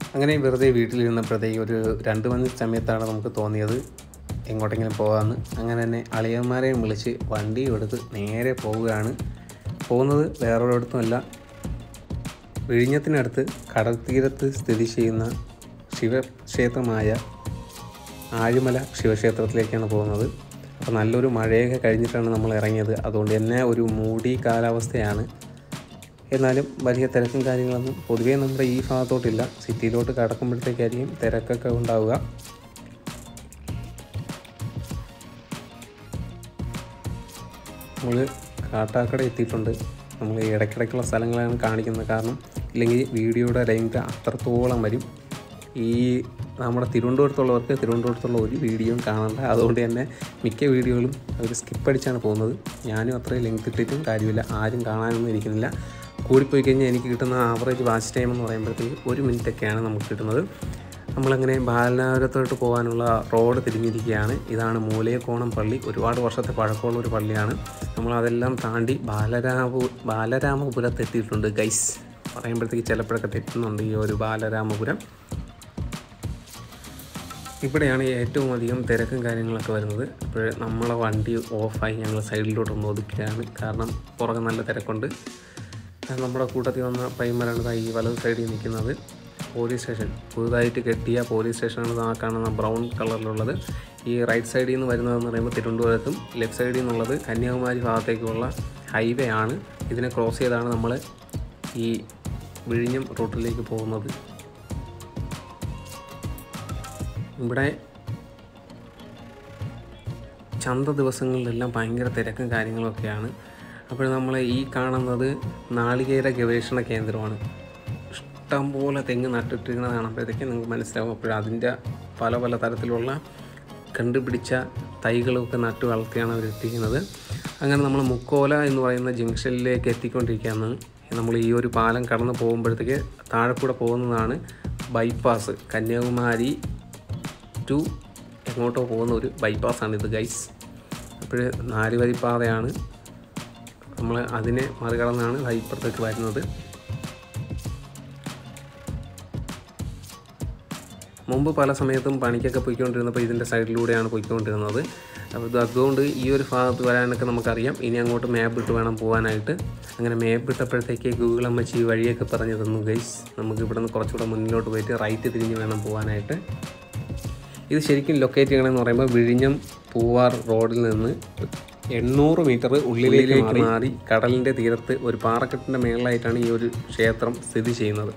അങ്ങനെ വെറുതെ വീട്ടിലിരുന്നപ്പോഴത്തേക്ക് ഒരു രണ്ട് മണി സമയത്താണ് നമുക്ക് തോന്നിയത് എങ്ങോട്ടെങ്കിലും പോകാമെന്ന് അങ്ങനെ തന്നെ അളിയന്മാരെയും വിളിച്ച് വണ്ടിയും എടുത്ത് നേരെ പോവുകയാണ് പോകുന്നത് വേറൊരിടത്തുമല്ല വിഴിഞ്ഞത്തിനടുത്ത് കടൽത്തീരത്ത് സ്ഥിതി ചെയ്യുന്ന ശിവക്ഷേത്രമായ ആഴിമല ശിവക്ഷേത്രത്തിലേക്കാണ് പോകുന്നത് അപ്പോൾ നല്ലൊരു മഴയൊക്കെ കഴിഞ്ഞിട്ടാണ് നമ്മൾ ഇറങ്ങിയത് അതുകൊണ്ട് തന്നെ ഒരു മൂടി കാലാവസ്ഥയാണ് എന്നാലും വലിയ തിരക്കും കാര്യങ്ങളൊന്നും പൊതുവേ നമ്മുടെ ഈ ഭാഗത്തോട്ടില്ല സിറ്റിയിലോട്ട് കടക്കുമ്പോഴത്തേക്കായിരിക്കും തിരക്കൊക്കെ ഉണ്ടാവുക നമ്മൾ കാട്ടാക്കട എത്തിയിട്ടുണ്ട് നമ്മൾ ഇടയ്ക്കിടയ്ക്കുള്ള സ്ഥലങ്ങളാണ് കാണിക്കുന്നത് കാരണം ഇല്ലെങ്കിൽ വീഡിയോയുടെ ലെങ്ത് അത്രത്തോളം വരും ഈ നമ്മുടെ തിരുവനന്തപുരത്തുള്ളവർക്ക് തിരുവനന്തപുരത്തുള്ള ഒരു വീഡിയോയും കാണണ്ട അതുകൊണ്ട് തന്നെ മിക്ക വീഡിയോകളും അവർ സ്കിപ്പ് അടിച്ചാണ് പോകുന്നത് ഞാനും അത്രയും ലെങ്ത് ഇട്ടിട്ടും കാര്യമില്ല ആരും കാണാനൊന്നും ഇരിക്കുന്നില്ല കൂടിപ്പോയി കഴിഞ്ഞാൽ എനിക്ക് കിട്ടുന്ന ആവറേജ് വാച്ച് ടൈം എന്ന് പറയുമ്പോഴത്തേക്ക് ഒരു മിനിറ്റൊക്കെയാണ് നമുക്ക് കിട്ടുന്നത് നമ്മളങ്ങനെ ബാലനാപുരത്തോട്ട് പോകാനുള്ള റോഡ് തിരിഞ്ഞിരിക്കുകയാണ് ഇതാണ് മൂലയക്കോണം പള്ളി ഒരുപാട് വർഷത്തെ പഴക്കമുള്ള ഒരു പള്ളിയാണ് നമ്മൾ അതെല്ലാം താണ്ടി ബാലരാമപു ബാലരാമപുരത്ത് എത്തിയിട്ടുണ്ട് ഗൈസ് പറയുമ്പോഴത്തേക്ക് ചിലപ്പോഴൊക്കെ തെറ്റുന്നുണ്ട് ഈ ഒരു ബാലരാമപുരം ഇവിടെയാണ് ഏറ്റവും അധികം തിരക്കും കാര്യങ്ങളൊക്കെ വരുന്നത് അപ്പോൾ നമ്മളെ വണ്ടി ഓഫായി ഞങ്ങൾ സൈഡിലോട്ടൊന്ന് ഒതുക്കുകയാണ് കാരണം പുറകെ നല്ല തിരക്കുണ്ട് അത് നമ്മുടെ കൂട്ടത്തിൽ വന്ന പൈമരാണ് ദാ ഈ വലത് സൈഡിൽ നിൽക്കുന്നത് പോലീസ് സ്റ്റേഷൻ പുതുതായിട്ട് കെട്ടിയ പോലീസ് സ്റ്റേഷനാണ് ആ കാണുന്ന ബ്രൗൺ കളറിലുള്ളത് ഈ റൈറ്റ് സൈഡിൽ നിന്ന് വരുന്നതെന്ന് പറയുമ്പോൾ തിരുവനന്തപുരത്തും ലെഫ്റ്റ് സൈഡിൽ നിന്നുള്ളത് കന്യാകുമാരി ഭാഗത്തേക്കുള്ള ഹൈവേ ആണ് ഇതിനെ ക്രോസ് ചെയ്താണ് നമ്മൾ ഈ വിഴിഞ്ഞം റൂട്ടിലേക്ക് പോകുന്നത് ഇവിടെ ചന്ത ദിവസങ്ങളിലെല്ലാം ഭയങ്കര തിരക്കും കാര്യങ്ങളൊക്കെയാണ് അപ്പോൾ നമ്മൾ ഈ കാണുന്നത് നാളികേര ഗവേഷണ കേന്ദ്രമാണ് ഇഷ്ടംപോലെ തെങ്ങ് നട്ടിട്ടിരിക്കുന്നത് കാണുമ്പോഴത്തേക്ക് നിങ്ങൾക്ക് മനസ്സിലാവും അപ്പോൾ അതിൻ്റെ പല പല തരത്തിലുള്ള കണ്ടുപിടിച്ച തൈകളൊക്കെ നട്ട് വളർത്തിയാണ് അവർ എത്തിക്കുന്നത് അങ്ങനെ നമ്മൾ മുക്കോല എന്ന് പറയുന്ന ജംഗ്ഷനിലേക്ക് എത്തിക്കൊണ്ടിരിക്കുകയാണ് നമ്മൾ ഈ ഒരു പാലം കടന്ന് പോകുമ്പോഴത്തേക്ക് താഴെ കൂടെ പോകുന്നതാണ് ബൈപ്പാസ് കന്യാകുമാരി ടു എങ്ങോട്ടോ പോകുന്ന ഒരു ബൈപ്പാസാണ് ഇത് ഗൈസ് അപ്പോൾ നാല് വരി പാതയാണ് നമ്മൾ അതിനെ മറികടന്നാണ് ദാ ഇപ്പുറത്തേക്ക് വരുന്നത് മുമ്പ് പല സമയത്തും പണിക്കൊക്കെ പോയിക്കൊണ്ടിരുന്നപ്പോൾ ഇതിൻ്റെ സൈഡിലൂടെയാണ് പോയിക്കൊണ്ടിരുന്നത് അപ്പോൾ ഇത് അതുകൊണ്ട് ഈ ഒരു ഭാഗത്ത് വരാനൊക്കെ നമുക്കറിയാം ഇനി അങ്ങോട്ട് മാപ്പ് ഇട്ട് വേണം പോകാനായിട്ട് അങ്ങനെ മാപ്പ് ഇട്ടപ്പോഴത്തേക്ക് ഗൂഗിൾ അമ്മച്ചി ഈ വഴിയൊക്കെ പറഞ്ഞു തന്നു ഗൈസ് നമുക്ക് ഇവിടെ നിന്ന് കുറച്ചുകൂടെ മുന്നിലോട്ട് പോയിട്ട് റൈറ്റ് തിരിഞ്ഞ് വേണം പോകാനായിട്ട് ഇത് ശരിക്കും ലൊക്കേറ്റ് ചെയ്യണമെന്ന് പറയുമ്പോൾ വിഴിഞ്ഞം പൂവാർ റോഡിൽ നിന്ന് എണ്ണൂറ് മീറ്റർ ഉള്ളിലേക്ക് മാറി കടലിൻ്റെ തീരത്ത് ഒരു പാറക്കെട്ടിൻ്റെ മേളിലായിട്ടാണ് ഈ ഒരു ക്ഷേത്രം സ്ഥിതി ചെയ്യുന്നത്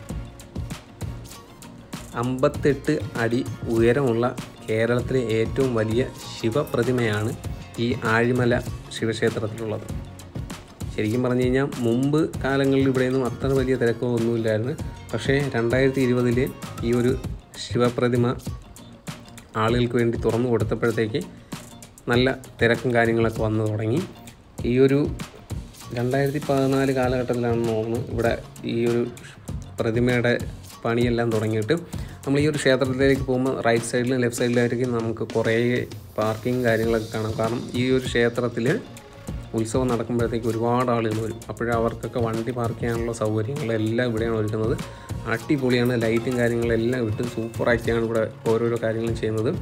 അമ്പത്തെട്ട് അടി ഉയരമുള്ള കേരളത്തിലെ ഏറ്റവും വലിയ ശിവപ്രതിമയാണ് ഈ ആഴിമല ശിവക്ഷേത്രത്തിലുള്ളത് ശരിക്കും പറഞ്ഞു കഴിഞ്ഞാൽ മുമ്പ് കാലങ്ങളിൽ ഇവിടെയൊന്നും അത്ര വലിയ തിരക്കോ ഒന്നുമില്ലായിരുന്നു പക്ഷേ രണ്ടായിരത്തി ഇരുപതിൽ ഈ ഒരു ശിവപ്രതിമ ആളുകൾക്ക് വേണ്ടി തുറന്നു കൊടുത്തപ്പോഴത്തേക്ക് നല്ല തിരക്കും കാര്യങ്ങളൊക്കെ വന്നു തുടങ്ങി ഈ ഒരു രണ്ടായിരത്തി പതിനാല് കാലഘട്ടത്തിലാണെന്ന് തോന്നുന്നു ഇവിടെ ഈ ഒരു പ്രതിമയുടെ പണിയെല്ലാം തുടങ്ങിയിട്ട് നമ്മൾ ഈ ഒരു ക്ഷേത്രത്തിലേക്ക് പോകുമ്പോൾ റൈറ്റ് സൈഡിലും ലെഫ്റ്റ് സൈഡിലായിരിക്കും നമുക്ക് കുറേ പാർക്കിങ് കാര്യങ്ങളൊക്കെ കാണാം കാരണം ഈ ഒരു ക്ഷേത്രത്തിൽ ഉത്സവം നടക്കുമ്പോഴത്തേക്ക് ഒരുപാട് ആളുകൾ വരും അപ്പോഴും അവർക്കൊക്കെ വണ്ടി പാർക്ക് ചെയ്യാനുള്ള സൗകര്യങ്ങളെല്ലാം ഇവിടെയാണ് ഒരുക്കുന്നത് അടിപൊളിയാണ് ലൈറ്റും കാര്യങ്ങളെല്ലാം ഇട്ട് സൂപ്പറാക്കിയാണ് ഇവിടെ ഓരോരോ കാര്യങ്ങളും ചെയ്യുന്നത്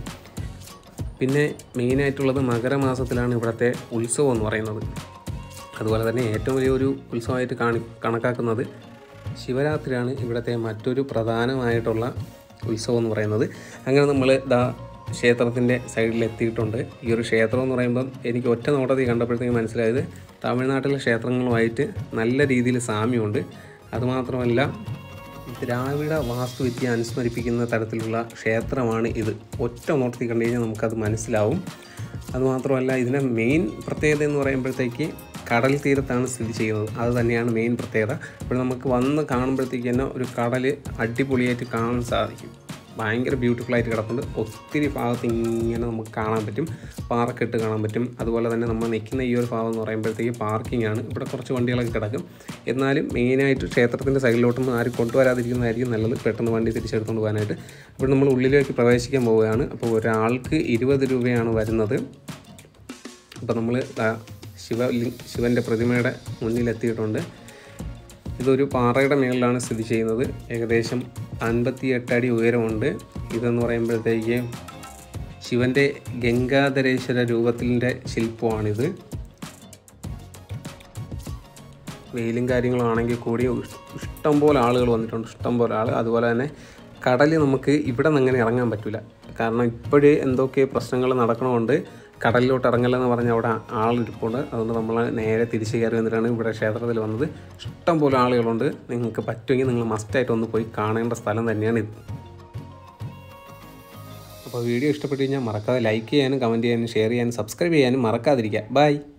പിന്നെ മെയിനായിട്ടുള്ളത് മകരമാസത്തിലാണ് ഇവിടുത്തെ ഉത്സവം എന്ന് പറയുന്നത് അതുപോലെ തന്നെ ഏറ്റവും വലിയൊരു ഉത്സവമായിട്ട് കാണി കണക്കാക്കുന്നത് ശിവരാത്രിയാണ് ഇവിടുത്തെ മറ്റൊരു പ്രധാനമായിട്ടുള്ള ഉത്സവം എന്ന് പറയുന്നത് അങ്ങനെ നമ്മൾ ദാ ക്ഷേത്രത്തിൻ്റെ സൈഡിൽ എത്തിയിട്ടുണ്ട് ഈ ഒരു ക്ഷേത്രം എന്ന് പറയുമ്പം എനിക്ക് ഒറ്റ നോട്ടത്തിൽ കണ്ടപ്പോഴത്തേക്ക് മനസ്സിലായത് തമിഴ്നാട്ടിലെ ക്ഷേത്രങ്ങളുമായിട്ട് നല്ല രീതിയിൽ സാമ്യമുണ്ട് അതുമാത്രമല്ല ദ്രാവിഡ വാസ്തുവിദ്യ അനുസ്മരിപ്പിക്കുന്ന തരത്തിലുള്ള ക്ഷേത്രമാണ് ഇത് ഒറ്റ നോട്ടത്തിൽ കണ്ടു കഴിഞ്ഞാൽ നമുക്കത് മനസ്സിലാവും അതുമാത്രമല്ല ഇതിൻ്റെ മെയിൻ പ്രത്യേകത എന്ന് പറയുമ്പോഴത്തേക്ക് കടൽ തീരത്താണ് സ്ഥിതി ചെയ്യുന്നത് അത് തന്നെയാണ് മെയിൻ പ്രത്യേകത ഇപ്പോൾ നമുക്ക് വന്ന് കാണുമ്പോഴത്തേക്ക് തന്നെ ഒരു കടൽ അടിപൊളിയായിട്ട് കാണാൻ സാധിക്കും ഭയങ്കര ബ്യൂട്ടിഫുൾ ആയിട്ട് കിടപ്പുണ്ട് ഒത്തിരി ഭാഗത്ത് ഇങ്ങനെ നമുക്ക് കാണാൻ പറ്റും പാർക്കിട്ട് കാണാൻ പറ്റും അതുപോലെ തന്നെ നമ്മൾ നിൽക്കുന്ന ഈ ഒരു ഭാഗം എന്ന് പറയുമ്പോഴത്തേക്ക് പാർക്കിംഗ് ആണ് ഇവിടെ കുറച്ച് വണ്ടികളൊക്കെ കിടക്കും എന്നാലും മെയിനായിട്ട് ക്ഷേത്രത്തിൻ്റെ സൈഡിലോട്ടൊന്നും ആരും കൊണ്ടുവരാതിരിക്കുന്നതായിരിക്കും നല്ലത് പെട്ടെന്ന് വണ്ടി തിരിച്ചെടുത്തുകൊണ്ട് പോകാനായിട്ട് ഇപ്പോൾ നമ്മൾ ഉള്ളിലേക്ക് പ്രവേശിക്കാൻ പോവുകയാണ് അപ്പോൾ ഒരാൾക്ക് ഇരുപത് രൂപയാണ് വരുന്നത് അപ്പോൾ നമ്മൾ ശിവ ശിവൻ്റെ പ്രതിമയുടെ മുന്നിലെത്തിയിട്ടുണ്ട് ഇതൊരു പാറയുടെ മുകളിലാണ് സ്ഥിതി ചെയ്യുന്നത് ഏകദേശം അൻപത്തി എട്ട് അടി ഉയരമുണ്ട് ഇതെന്ന് പറയുമ്പോഴത്തേക്ക് ശിവൻ്റെ ഗംഗാധരേശ്വര രൂപത്തിൻ്റെ ശില്പമാണിത് വെയിലും കാര്യങ്ങളും ആണെങ്കിൽ കൂടി ഇഷ്- ഇഷ്ടം പോലെ ആളുകൾ വന്നിട്ടുണ്ട് ഇഷ്ടം പോലെ ആൾ അതുപോലെ തന്നെ കടലിൽ നമുക്ക് ഇവിടെ നിന്ന് അങ്ങനെ ഇറങ്ങാൻ പറ്റില്ല കാരണം ഇപ്പോഴേ എന്തൊക്കെ പ്രശ്നങ്ങൾ നടക്കണമുണ്ട് കടലിലോട്ട് ഇറങ്ങല്ലെന്ന് പറഞ്ഞ് അവിടെ ആളിരിപ്പുണ്ട് അതുകൊണ്ട് നമ്മൾ നേരെ തിരിച്ച് കയറി വന്നിട്ടാണ് ഇവിടെ ക്ഷേത്രത്തിൽ വന്നത് ഇഷ്ടം പോലെ ആളുകളുണ്ട് നിങ്ങൾക്ക് പറ്റുമെങ്കിൽ നിങ്ങൾ മസ്റ്റായിട്ട് ഒന്ന് പോയി കാണേണ്ട സ്ഥലം തന്നെയാണ് ഇത് അപ്പോൾ വീഡിയോ ഇഷ്ടപ്പെട്ട് കഴിഞ്ഞാൽ മറക്കാതെ ലൈക്ക് ചെയ്യാനും കമൻറ്റ് ചെയ്യാനും ഷെയർ ചെയ്യാനും സബ്സ്ക്രൈബ് ചെയ്യാനും മറക്കാതിരിക്കുക ബൈ